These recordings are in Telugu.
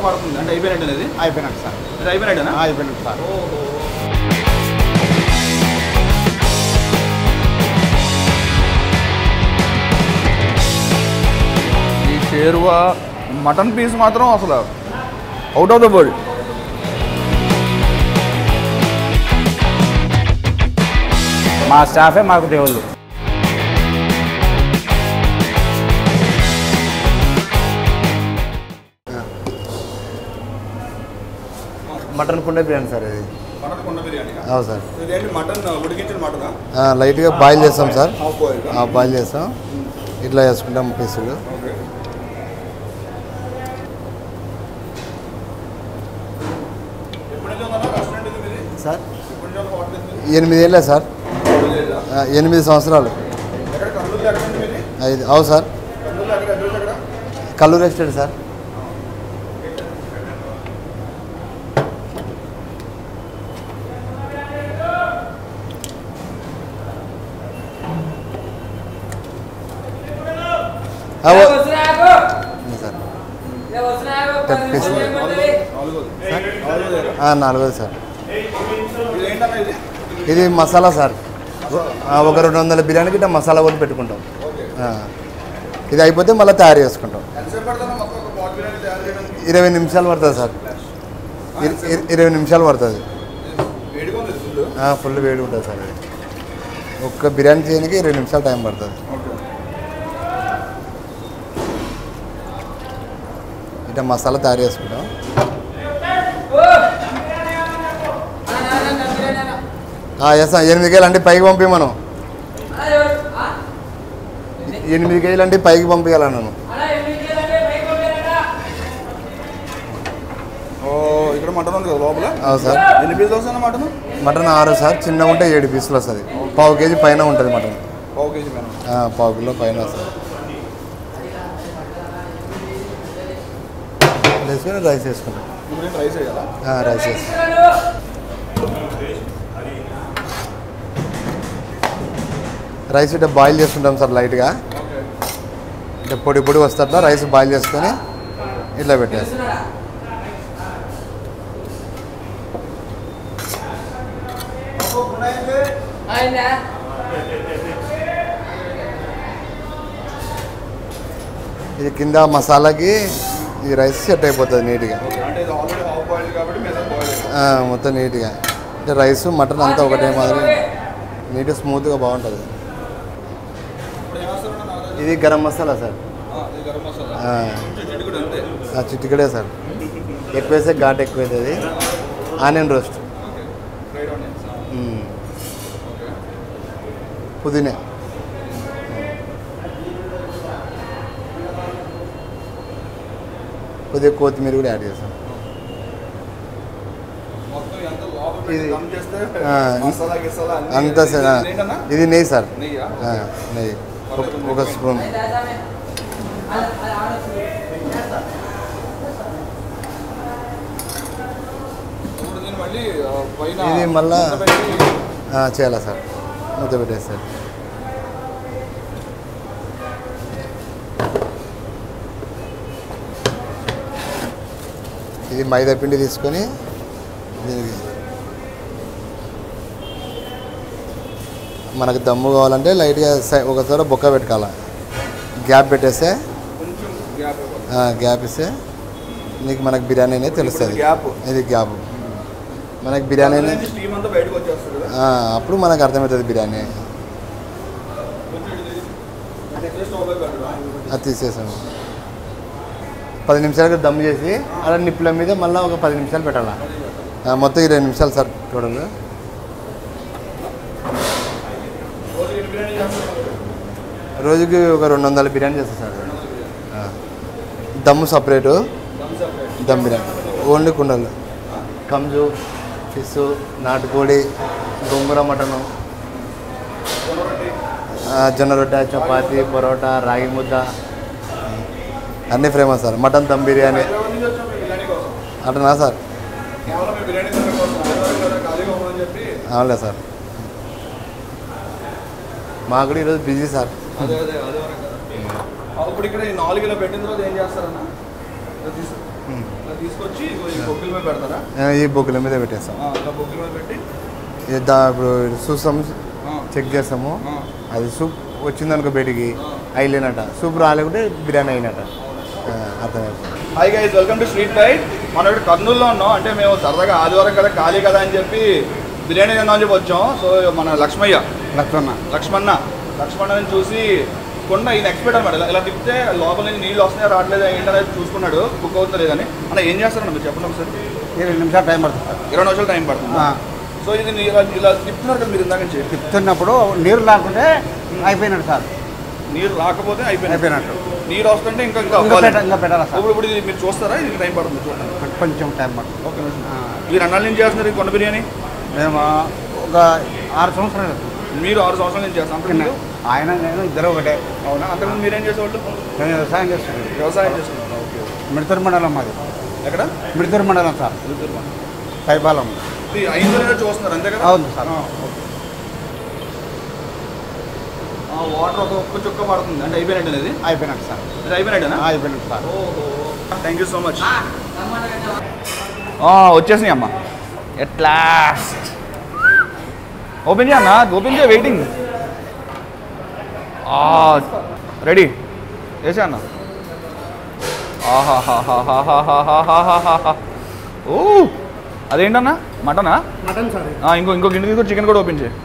పడుతుంది అంటే అయిపోయినట్టు ఇది అయిపోయినట్టు సార్ ఇది అయిపోయినట్టేనా అయిపోయినట్టు సార్ ఓహో ఈ షేర్వా మటన్ పీస్ మాత్రం అసలు అవుట్ ఆఫ్ ద వరల్డ్ మా స్టాఫే మాకు దేవుళ్ళు మటన్ కుండ బిర్యానీ సార్ ఇది మటన్ కొండ బిర్యానీ అవును సార్ ఇదేంటి మటన్ ఉడికించిన మటనా ఆ, లైట్గా బాయిల్ చేస్తాం సార్ హాఫ్ బాయిల్ ఆ, బాయిల్ చేస్తాం ఇట్లా వేసుకుంటాం పీసులు ఓకే ఎప్పటి నుంచి ఉందన్నా రెస్టారెంట్ ఇది మీది సార్ ఎప్పటి నుంచి ఉంది హోటల్ ఇది ఎనిమిది ఏళ్ళే సార్ మీది? ఆ, ఎనిమిది సంవత్సరాలు ఎక్కడ కర్నూలు ఎక్కడ ఉంది మీది ఐదు అవు సార్ కర్నూలు ఎక్కడ అడ్రస్ ఎక్కడ కల్లూరు రెస్టారెంట్ సార్ ఆ, ఓ- ఉంది సార్ టెన్ పీసులు నాలుగోది నాలుగోది ఆ, నాలుగోది సార్ ఇది ఏంటన్నా ఇది ఇది మసాలా సార్ ఆ, ఒక రెండు వందల బిర్యానీకి ఇట్లా మసాలా కూడా పెట్టుకుంటాం ఓకే ఆ. ఇది అయిపోతే మళ్ళీ తయారు చేసుకుంటాం ఎంతసేపు పడుతుందా మొత్తం ఒక పాట్ బిర్యానీ తయారు చేయడానికి ఇరవై నిమిషాలు పడుతుంది సార్ ఇర- ఇర- ఇరవై నిమిషాలు పడుతుంది వేడిగా ఉంది ఫుల్ ఆ, ఫుల్ వేడి ఉంటుంది సార్ ఇది ఒక్క బిర్యానీ చేయడానికి ఇరవై నిమిషాలు టైం పడుతుంది ఓకే ఇట్లా మసాలా తయారు చేసుకుంటాం ఎస్ ఎనిమిది కేజీలు అంటే పైకి పంపి మనం ఎనిమిది కేజీలు అంటే పైకి పంపించాలి నన్ను ఓ ఇక్కడ మటన్ ఉంది కదా లోపల అవును సార్ ఎన్ని పీసులు వస్తాయి మటన్ మటన్ ఆరు సార్ చిన్నగా ఉంటే ఏడు పీసులు వస్తుంది పావు కేజీ పైన ఉంటుంది మటన్ పావు కేజీ మేడం ఆ, పావు కిలో పైన వస్తుంది వేసుకొని రైస్ వేసుకుంటాం ఇప్పుడు ఏంటి రైస్ వేయాలా ఆ, రైస్ వేసుకుంటాం రైస్ ఇట్లా బాయిల్ చేసుకుంటాం సార్ లైట్గా ఓకే ఇట్లా పొడి పొడి వస్తట్లా రైస్ బాయిల్ చేసుకొని ఇట్లా పెట్టేస్తాం ఇది కింద మసాలాకి ఈ రైస్ సెట్ అయిపోతుంది నీట్గా అంటే ఇది ఆల్రెడీ హాఫ్ బాయిల్ కాబట్టి మీద బాయిల్ ఆ, మొత్తం నీట్గా అంటే రైస్ మటన్ అంతా ఒకటే మాదిరి నీట్గా స్మూత్గా బాగుంటుంది ఇప్పుడు ఏం వేస్తారన్నా నాలుగు ఇది గరం మసాలా సార్ ఇది గరం మసాలా ఆ, కొంచెం చిటికెడు అంతే ఆ చిటికడే సార్ ఎక్కువ వేస్తే ఘాట్ ఎక్కువ అవుతుంది onion roast okay fried onions మ్మ్. ఓకే పుదీనా కొద్దిగా కొత్తిమీర కూడా యాడ్ చేస్తాం మొత్తం ఎంత లోపల పెట్టి ఇది- దమ్ చేస్తే ఆ, మసాలా గిసాలా అన్నీ అంతా సార్ ఆ, ఏంటన్నా ఇది నెయ్యి సార్ నెయ్యా ఆ, నెయ్యి ఒక- ఒక స్పూన్ ఇప్పుడు దీన్ని మళ్ళీ ఆ, పైన ఇది మళ్ళా- మూత పెట్టి ఆ, చేయాలా సార్ మూత పెట్టేస్తారు ఇది మైదా పిండి తీసుకొని దీనికి మనకు దమ్ము కావాలంటే లైట్గా సై- ఒక చోట బొక్క పెట్టుకోవాలి గ్యాప్ పెట్టేస్తే కొంచెం గ్యాప్ ఇవ్వాలి ఆ, గ్యాప్ ఇస్తే నీకు మనకు బిర్యానీ అనేది తెలుస్తుంది గ్యాప్ ఇది గ్యాప్ మనకి బిర్యానీ అందులో అనేది నుంచి స్టీమ్ అంతా బయటకు వచ్చేస్తుంది కదా ఆ, అప్పుడు మనకు అర్థమవుతుంది బిర్యానీ కొంచెం ఇది అంటే ఎక్కువ స్టవ్ పై పెట్టడం అది తీసేసాము పది నిమిషాలకు దమ్ చేసి అలా నిప్పుల మీద మళ్ళీ ఒక పది నిమిషాలు పెట్టాలా ఆ, మొత్తం ఇరవై నిమిషాలు సార్ టోటల్ రోజు ఎన్ని బిర్యానీ చేస్తారు రోజుకి ఒక రెండు వందల బిర్యానీ చేస్తాం సార్ ఆ. దమ్ము separate dum separate dum biryani only కుండలు కంజు ఫిష్ నాటుకోడి గోంగూర మటను ఆ, జొన్న రొట్టె చపాతి పొరోటా రాగి ముద్ద అన్నీ famous sir mutton dum biryani Hyderabad నుంచి వచ్చాం మీ బిర్యానీ కోసం అంటున్నా సార్ కేవలం మీ బిర్యానీ తినడం కోసం హైదరాబాద్ కదా ఖాళీగా ఉందని చెప్పి అవునులే సార్ మాకు కూడా ఈరోజు బిజీ సార్ అదే అదే అదే వరకు కదా. ఆ, ఇప్పుడు ఇక్కడ ఈ నాలుగు ఇలా పెట్టిన తర్వాత ఏం చేస్తారన్న ఇది తీసు- ఇలా తీసుకొచ్చి ఇగో ఈ బొగ్గుల మీద పెడతారా ఆ, ఈ బొగ్గుల మీద పెట్టేస్తాం ఆ, ఇలా బొగ్గుల మీద పెట్టి ఇది దా ఇప్పుడు చూస్తాము ఆ, చెక్ చేస్తాము ఆ. అది సూప్ వచ్చిందనుకో బయటికి అయిలేనట సూప్ రాలేకుంటే బిర్యానీ అయినట ఆ, అర్థమైపోయింది hi guys welcome to street fight మనం ఇక్కడ కర్నూలులో ఉన్నాం అంటే మేము సరదాగా ఆదివారం కదా ఖాళీ కదా అని చెప్పి బిర్యానీ తిందామని చెప్పి వచ్చాం సో మన లక్ష్మయ్య లక్ష్మణ లక్ష్మణ లక్ష్మణని చూసి కొండ ఈయన ఎక్స్పర్ట్ అనమాట ఇలా- ఇలా తిప్పితే లోపల నుంచి నీళ్ళు వస్తున్నాయో రావట్లేదు ఏంటనేది చూసుకున్నాడు కుక్ అవుతుందో లేదని అన్న ఏం చేస్తారన్న మీరు చెప్పండి ఒకసారి ఇరవై నిమిషాలు టైం పడుతుంది సార్ ఇరవై నిమిషాలు టైం పడుతుంది ఆ, సో ఇది నీ- ఇలా ఇలా తిప్పుతున్నారు కదా మీరు ఇందాక నుంచి తిప్పుతున్నప్పుడు నీరు లేకుంటే అయిపోయినట్టు సార్ నీరు రాకపోతే అయిపోయింది అయిపోయినట్టు నీరు వస్తుంటే ఇంకా ఇంకా ఇంకా అవ్వాలి. పెట్ట ఇంకా పెట్టాలా సార్ ఇప్పుడు ఇప్పుడు ఇది మీరు చూస్తారా ఇది టైం పడుతుంది చూడండి కొంచెం టైం పడుతుంది ఓకే ఆ, మీరు అన్నాళ్ళ నుంచి చేస్తున్నారు ఈ కొండ బిర్యానీ మేము ఒక ఆరు సంవత్సరాలు మీరు ఆరు సంవత్సరాల నుంచి చేస్తాం చిన్న ఆయన నేను ఇద్దరు ఒకటే అవునా అంతకుముందు మీరేం చేసేవాళ్ళు నేను వ్యవసాయం చేస్తున్నాను వ్యవసాయం చేస్తున్నారు ఓకే మిడతూరు మండలం మాది ఎక్కడ మిడతూరు మండలం సార్ పైపాలెం ఇది ఐదు నెలలు చూస్తున్నారు అంతే కదా అవును సార్ ఆ, ఓకే. ఆ, వాటర్ ఒక ఒక్క చుక్క పడుతుంది అంటే అయిపోయినట్టు ఇది అయిపోయినట్టు సార్ ఇది అయిపోయినట్టేనా ఆ, అయిపోయినట్టు sir thank you so much వచ్చేసినాయి అమ్మా ఎట్లా ఓపెన్ చేయ అన్న ఓపెన్ చేయ వెయిటింగ్ రెడీ వేసా అన్న ఆహాహాహాహాహాహాహాహాహా. ఓ అదేంటన్నా మటనా మటన్ సార్ ఆ, ఇంకో ఇంకో గిన్నె తీసుకొని చికెన్ కూడా ఓపెన్ చేయి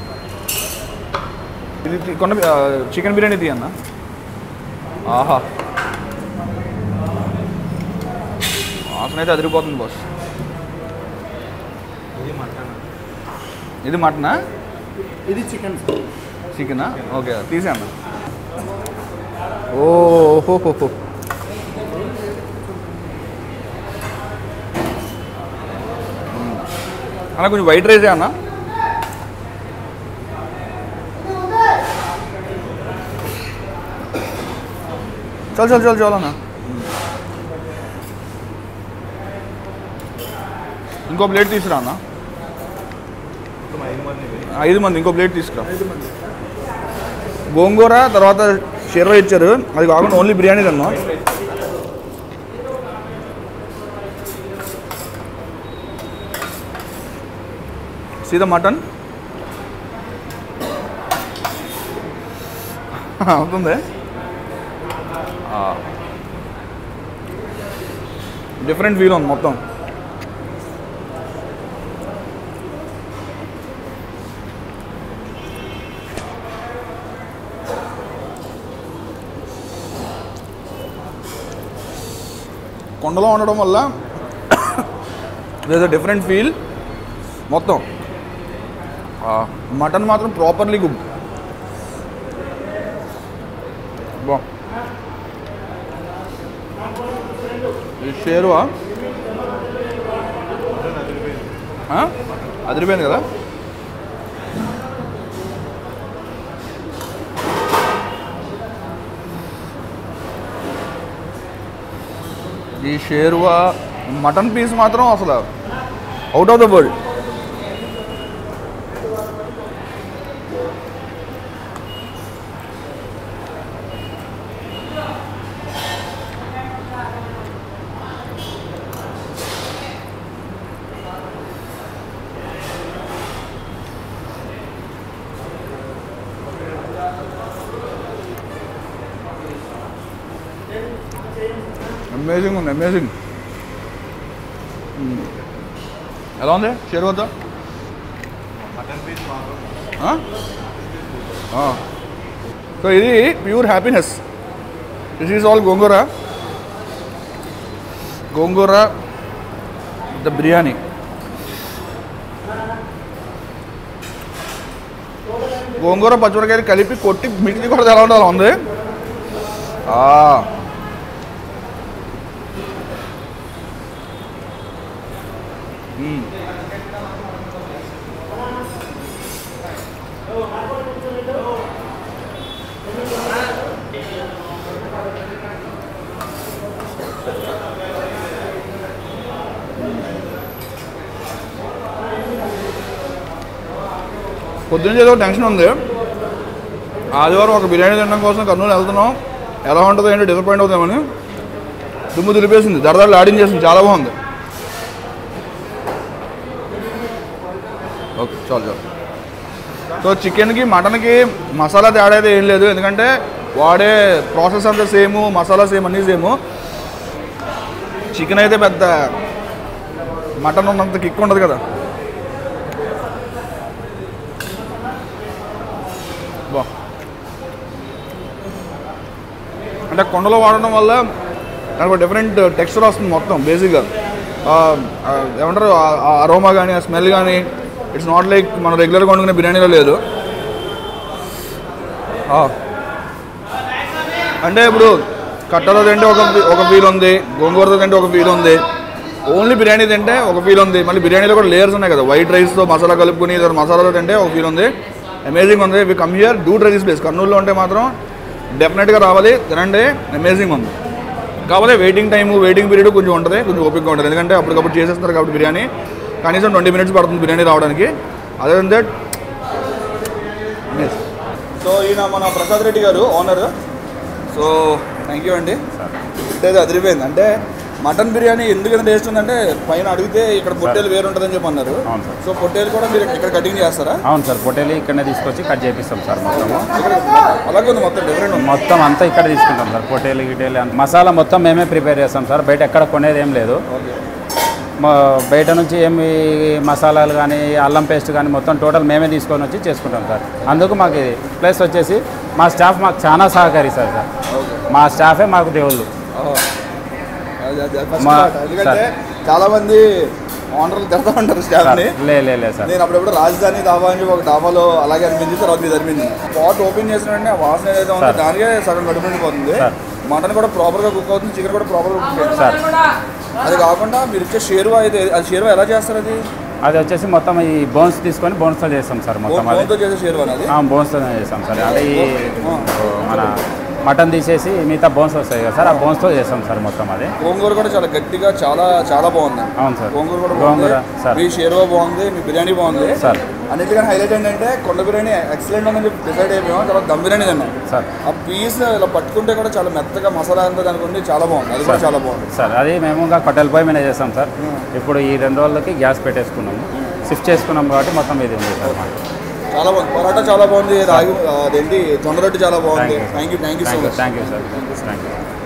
ఇది తీ- కొన్న ఆ, చికెన్ బిర్యానీ తీయన్న ఆహా వాసన అయితే అదిరిపోతుంది బాస్ ఇది మటనా ఇది చికెన్ చికెనా ఓకే తీసే అన్న ఓహో అన్న కొంచెం వైట్ రైసే అన్న చల్ చల్ చల్ చాలు అన్న ఇంకో ప్లేట్ తీసుకురా అన్న ఐదు మంది ఇంకో ప్లేట్ తీసుకురా గోంగూర తర్వాత షెర్వ ఇచ్చారు అది కాకుండా ఓన్లీ బిర్యానీ తిన్నాం సీదా మటన్ అవుతుంది డిఫరెంట్ ఫీల్ ఉంది మొత్తం కొండలో ఉండడం వల్ల దేస్ అ డిఫరెంట్ ఫీల్ మొత్తం మటన్ మాత్రం ప్రాపర్లీ గుడ్ బా ఈ షేరువా ఆ? అదిరిపోయింది కదా ఈ షేర్వా మటన్ పీస్ మాత్రం అసలు out of the world amazing ఉంది అమేజింగ్ ఎలా ఉంది షేర్ వద్దా సో ఇది pure happiness this is all gongura gongura the biryani గోంగూర పచ్చిమిరకాయలు కలిపి కొట్టి మిగిలి కూడా ఎలా ఉండాలి ఉంది ఆ. మ్మ్. పొద్దున్న ఏదో టెన్షన్ ఉంది ఆదివారం ఒక బిర్యానీ తినడం కోసం కర్నూలు వెళ్తున్నాం ఎలా ఉంటుందో ఏంటో డిసప్పాయింట్ అవుతామని దుమ్ము దులిపేసింది దరదరలు ఆడించేసింది చాలా బాగుంది ఓకే చాలు చాలు సో చికెన్కి మటన్కి మసాలా తేడా అయితే ఏం లేదు ఎందుకంటే వాడే ప్రాసెస్ అంతా సేమ్ మసాలా సేమ్ అన్నీ సేమ్ చికెన్ అయితే పెద్ద మటన్ ఉన్నంత కిక్ ఉండదు కదా బా అంటే కొండలో వాడడం వల్ల దానికి ఒక డిఫరెంట్ టెక్స్చర్ వస్తుంది మొత్తం బేసిక్గా ఆ, ఆ, ఏమంటారు ఆ అరోమా కానీ ఆ స్మెల్ కానీ ఇట్స్ నాట్ లైక్ మనం రెగ్యులర్గా వండుకునే బిర్యానీలో లేదు ఆ. అంటే ఇప్పుడు కట్టలో తింటే ఒక ఒక ఫీల్ ఉంది గోంగూరతో తింటే ఒక ఫీల్ ఉంది ఓన్లీ బిర్యానీ తింటే ఒక ఫీల్ ఉంది మళ్ళీ బిర్యానీలో కూడా లేయర్స్ ఉన్నాయి కదా వైట్ రైస్తో మసాలా కలుపుకుని ఇతర మసాలాతో తింటే ఒక ఫీల్ ఉంది అమేజింగ్ ఉంది we come here do try this place కర్నూలులో ఉంటే మాత్రం డెఫినెట్గా రావాలి తినండి అమేజింగ్ ఉంది కాకపోతే వెయిటింగ్ టైము వెయిటింగ్ పీరియడ్ కొంచెం ఉంటుంది కొంచెం ఓపికగా ఉంటుంది ఎందుకంటే అప్పటికప్పుడు చేసేస్తారు కాబట్టి బిర్యానీ కనీసం ట్వంటీ మినిట్స్ పడుతుంది బిర్యానీ రావడానికి అదే దట్ సో ఈయన మన ప్రసాద్ రెడ్డి గారు ఓనర్ సో థ్యాంక్ యూ అండి అంటే అదిరిపోయింది అంటే మటన్ బిర్యానీ ఎందుకు ఎంత టేస్ట్ ఉందంటే పైన అడిగితే ఇక్కడ పొట్టేలు వేరు ఉంటుందని చెప్పి అన్నారు అవును సార్. సో పొట్టేలు కూడా మీరు ఇక్కడ కటింగ్ చేస్తారా అవును సార్ పొట్టేలి ఇక్కడనే తీసుకొచ్చి కట్ చేపిస్తాం సార్ మొత్తము ఇక్కడ అలాగే ఉంది మొత్తం డిఫరెంట్ ఉంది మొత్తం అంతా ఇక్కడ తీసుకుంటాం సార్ పొట్టేలు గిటేలు అంత మసాలా మొత్తం మేమే ప్రిపేర్ చేస్తాం సార్ బయట ఎక్కడ కొనేది ఏం లేదు ఓకే మా బయట నుంచి ఏమి మసాలాలు కానీ అల్లం పేస్ట్ కానీ మొత్తం టోటల్ మేమే తీసుకొని వచ్చి చేసుకుంటాం సార్ అందుకు మాకు ఇది ప్లస్ వచ్చేసి మా స్టాఫ్ మాకు చాలా సహకరిస్తారు సార్ ఓకే మా స్టాఫే మాకు దేవుళ్ళు అది అది ఫస్ట్ మా- మాట. ఎందుకంటే చాలా మంది ఓనర్లు తిడతా ఉంటారు సార్ స్టాఫ్ని లే లే లే సార్ నేను అప్పుడప్పుడు రాజధాని దాబా అని చెప్పి ఒక దాబాలో అలాగే అనిపించింది తర్వాత మీద అనిపించింది పాట్ ఓపెన్ చేసిన వెంటనే ఆ వాసన ఏదైతే ఉందో సార్. దానికే సగం కడుపుండిపోతుంది సార్. మటన్ కూడా ప్రాపర్గా కుక్ అవుతుంది చికెన్ కూడా ప్రాపర్గా కుక్ అవుతుంది సార్ అది కాకుండా మీరు ఇచ్చే షేర్వా అయితే అది షేర్వా ఎలా చేస్తారు అది అది వచ్చేసి మొత్తం ఈ బోన్స్ తీసుకొని బోన్స్తో చేస్తాం సార్ మొత్తం అది బోన్తో చేసే షేర్వా అది బోన్స్తో చేస్తాం సార్ అంటే ఈ మన మటన్ తీసేసి మిగతా బోన్స్ వస్తాయి కదా సార్ ఆ బోన్స్తో చేస్తాం సార్ మొత్తం అది గోంగూర కూడా చాలా గట్టిగా చాలా చాలా బాగుంది అవును సార్ గోంగూర కూడా గోంగూర బాగుంది సార్ మీ షేర్వా బాగుంది మీ బిర్యానీ బాగుంది సార్ అన్నిటికన్నా హైలైట్ ఏంటంటే కొండ బిర్యానీ ఎక్సలెంట్ ఉందని చెప్పి డిసైడ్ అయిపోయాం తర్వాత దమ్ బిర్యానీ తిన్నాం సార్ ఆ పీస్ ఇలా పట్టుకుంటే కూడా చాలా మెత్తగా మసాలా అంతా దానికి ఉంది చాలా బాగుంది అది కూడా చాలా బాగుంది సార్ అది మేము ఇంకా కట్టెల పొయ్యి మీద చేస్తాం సార్ ఇప్పుడు ఈ రెండు రోజులకి గ్యాస్ పెట్టేసుకున్నాము షిఫ్ట్ చేసుకున్నాం కాబట్టి మొత్తం ఇది ఉంది సార్ మాకు చాలా బాగుంది పరోటా చాలా బాగుంది రాగి అదేంటి జొన్న రొట్టి చాలా బాగుంది Thank you. Thank you thank you so thank you much thank you sir thank you